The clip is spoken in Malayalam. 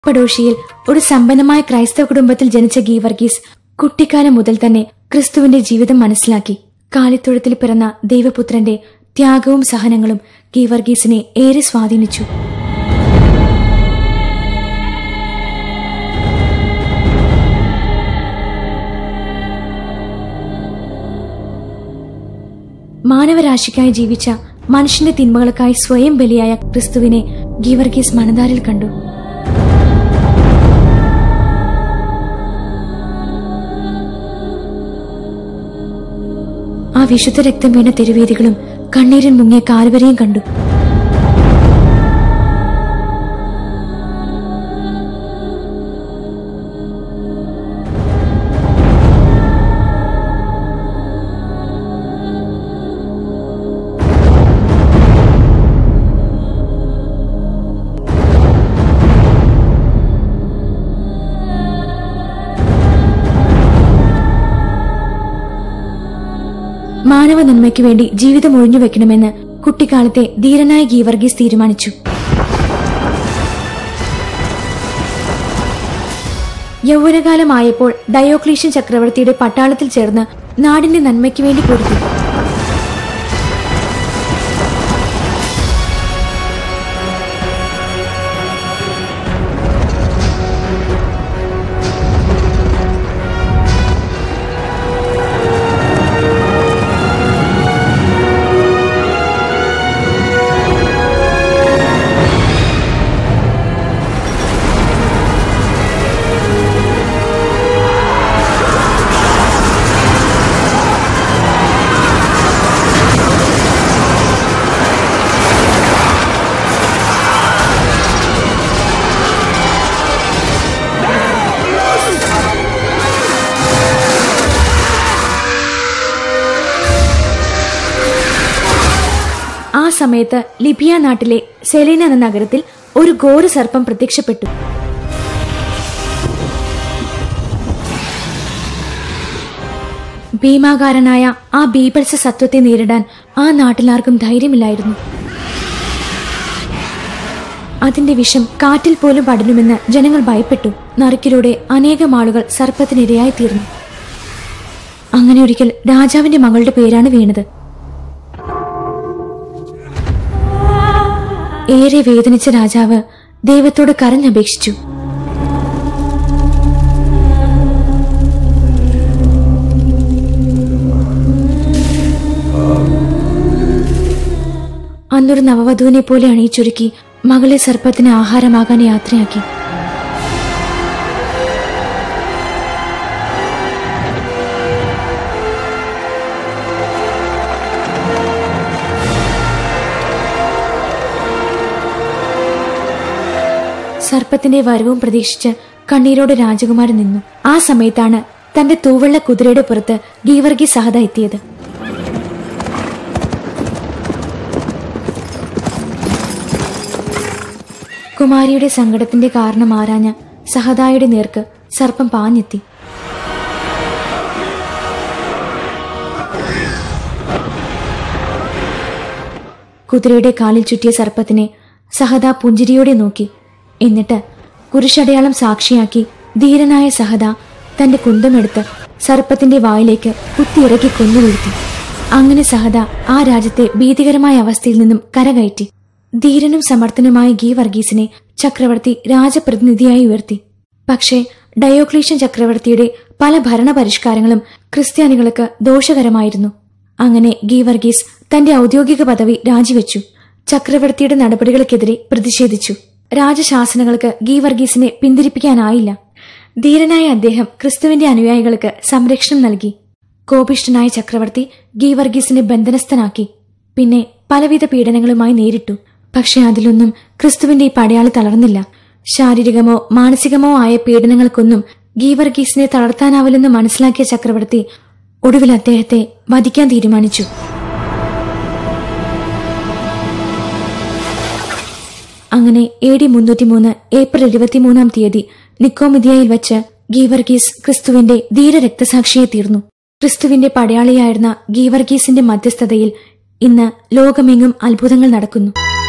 പഡോഷിയിൽ ഒരു സമ്പന്നമായ ക്രൈസ്തവ കുടുംബത്തിൽ ജനിച്ച ഗീവർഗീസ് കുട്ടിക്കാലം മുതൽ തന്നെ ക്രിസ്തുവിന്റെ ജീവിതം മനസ്സിലാക്കി കാലിത്തൊഴുത്തിൽ പിറന്ന ദൈവപുത്രന്റെ ത്യാഗവും സഹനങ്ങളും ഗീവർഗീസിനെ ഏറെ സ്വാധീനിച്ചു മാനവരാശിക്കായി ജീവിച്ച മനുഷ്യന്റെ തിന്മകൾക്കായി സ്വയം ബലിയായ ക്രിസ്തുവിനെ ഗീവർഗീസ് മണതാരിൽ കണ്ടു ആ വിശുദ്ധ രക്തം വീണ തെരുവേദികളും കണ്ണീരിൽ മുങ്ങിയ കാൽവരെയും കണ്ടു മാനവ നന്മയ്ക്കു വേണ്ടി ജീവിതം ഒഴിഞ്ഞുവെക്കണമെന്ന് കുട്ടിക്കാലത്തെ ധീരനായ ഗീവർഗീസ് തീരുമാനിച്ചു യൗവനകാലമായപ്പോൾ ഡയോക്ലീഷ്യൻ ചക്രവർത്തിയുടെ പട്ടാളത്തിൽ ചേർന്ന് നാടിന്റെ നന്മയ്ക്കു വേണ്ടി പൊരുത്തി ആ സമയത്ത് ലിബിയ നാട്ടിലെ സെലീന എന്ന നഗരത്തിൽ ഒരു ഘോര സർപ്പം പ്രത്യക്ഷപ്പെട്ടു ഭീമാകാരനായ ആ ബീഭത്സ സത്വത്തെ നേരിടാൻ ആ നാട്ടിലാർക്കും ധൈര്യമില്ലായിരുന്നു അതിന്റെ വിഷം കാറ്റിൽ പോലും പടരുമെന്ന് ജനങ്ങൾ ഭയപ്പെട്ടു നറുക്കിലൂടെ അനേകം ആളുകൾ സർപ്പത്തിനിരയായി തീർന്നു അങ്ങനെ ഒരിക്കൽ രാജാവിന്റെ മകളുടെ പേരാണ് വീണത് ഏറെ വേദനിച്ച രാജാവ് ദൈവത്തോട് കരഞ്ഞപേക്ഷിച്ചു അന്നൊരു നവവധുവിനെ പോലെ അണിയിച്ചൊരുക്കി മകളെ സർപ്പത്തിന് ആഹാരമാകാൻ യാത്രയാക്കി സർപ്പത്തിന്റെ വരവും പ്രതീക്ഷിച്ച് കണ്ണീരോട് രാജകുമാരൻ നിന്നു ആ സമയത്താണ് തന്റെ തൂവെള്ള കുതിരയുടെ പുറത്ത് ഗീവർഗി സഹത എത്തിയത് കുമാരിയുടെ സങ്കടത്തിന്റെ കാരണം ആരാഞ്ഞ സഹതായുടെ നേർക്ക് സർപ്പം പാഞ്ഞെത്തി കുതിരയുടെ കാലിൽ ചുറ്റിയ സർപ്പത്തിനെ സഹദ പുഞ്ചിരിയോടെ നോക്കി എന്നിട്ട് കുരിശടയാളം സാക്ഷിയാക്കി ധീരനായ സഹദ തന്റെ കുന്തമെടുത്ത് സർപ്പത്തിന്റെ വായിലേക്ക് കുത്തിയിറക്കി കൊന്നുവീഴ്ത്തി അങ്ങനെ സഹദ ആ രാജ്യത്തെ ഭീതികരമായ അവസ്ഥയിൽ നിന്നും കരകയറ്റി ധീരനും സമർത്ഥനുമായ ഗീ വർഗീസിനെ ചക്രവർത്തി രാജപ്രതിനിധിയായി ഉയർത്തി പക്ഷേ ഡയോക്ലീഷ്യൻ ചക്രവർത്തിയുടെ പല ഭരണപരിഷ്കാരങ്ങളും ക്രിസ്ത്യാനികൾക്ക് ദോഷകരമായിരുന്നു അങ്ങനെ ഗീ വർഗീസ് തന്റെ ഔദ്യോഗിക പദവി രാജിവെച്ചു ചക്രവർത്തിയുടെ നടപടികൾക്കെതിരെ പ്രതിഷേധിച്ചു രാജശാസനകൾക്ക് ഗീ വർഗീസിനെ പിന്തിരിപ്പിക്കാനായില്ല ധീരനായ അദ്ദേഹം ക്രിസ്തുവിന്റെ അനുയായികൾക്ക് സംരക്ഷണം നൽകി കോപിഷ്ഠനായ ചക്രവർത്തി ഗീ വർഗീസിനെ ബന്ധനസ്ഥനാക്കി പിന്നെ പലവിധ പീഡനങ്ങളുമായി നേരിട്ടു പക്ഷെ അതിലൊന്നും ക്രിസ്തുവിന്റെ ഈ പടയാളി തളർന്നില്ല ശാരീരികമോ മാനസികമോ ആയ പീഡനങ്ങൾക്കൊന്നും ഗീവർഗീസിനെ തളർത്താനാവില്ലെന്ന് മനസ്സിലാക്കിയ ചക്രവർത്തി ഒടുവിൽ അദ്ദേഹത്തെ വധിക്കാൻ തീരുമാനിച്ചു അങ്ങനെ എ ഡി മുന്നൂറ്റിമൂന്ന് ഏപ്രിൽ ഇരുപത്തിമൂന്നാം തീയതി നിക്കോമിതിയയിൽ വച്ച് ഗീവർഗീസ് ക്രിസ്തുവിന്റെ ധീര രക്തസാക്ഷിയെ തീർന്നു ക്രിസ്തുവിന്റെ പടയാളിയായിരുന്ന ഗീവർഗീസിന്റെ മധ്യസ്ഥതയിൽ ഇന്ന് ലോകമെങ്ങും അത്ഭുതങ്ങൾ നടക്കുന്നു